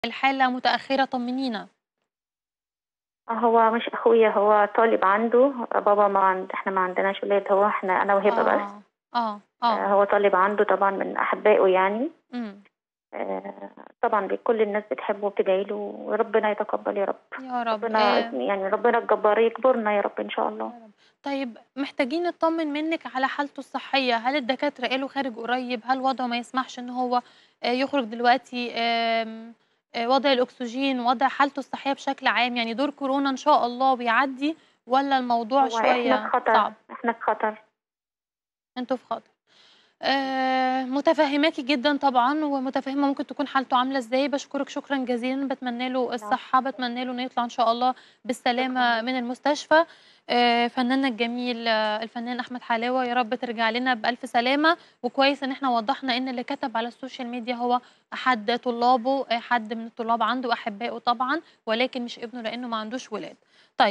الحالة متأخرة طمنينا. هو مش أخويا هو طالب عنده بابا ما عند إحنا ما عندناش ولاد هو إحنا أنا وهبة بس آه، آه، آه، آه. هو طالب عنده طبعًا من أحبائه يعني إمم. آآ، طبعًا ب كل الناس بتحبه وبتدعي له وربنا يتقبل يا رب، يا رب ربنا آآ يعني ربنا الجبار يكبرنا يا رب إن شاء يا الله. رب. طيب محتاجين نطمن منِّك على حالته الصحية، هل الدكاترة قالوا خارج قريب؟ هل وضعه ما يسمحش إن هو آآ، يخرج دلوقتي؟ آمم، آآ، وضع الأكسجين، وضع حالته الصحية بشكل عام، يعني دور كورونا إن شاء الله ويعدّي والّا الموضوع هو إحنا في شوية خطر، صعب؟ إحنا في خطر. أنتم في خطر. آآ، متفهماكِ جدًا طبعًا، ومتفهمة ممكن تكون حالته عاملة إزاي، باشكرِك شكرًا جزيلًا، باتمنى له العفو. الصحة، باتمنى له إنه يطلع إن شاء الله شكرًا بالسلامة ليكِ. من المستشفى. آآ، فناننا الجميل الفنان أحمد حلاوة يا رب ترجع لنا بألف سلامة، وكويس إن إحنا وضّحنا إن اللي كتب على السوشيال ميديا هو أحد طلابه، آآ، حد من الطلاب عنده أحبائه طبعًا، ولكن مش ابنه لإنه ما عندوش ولاد. طيب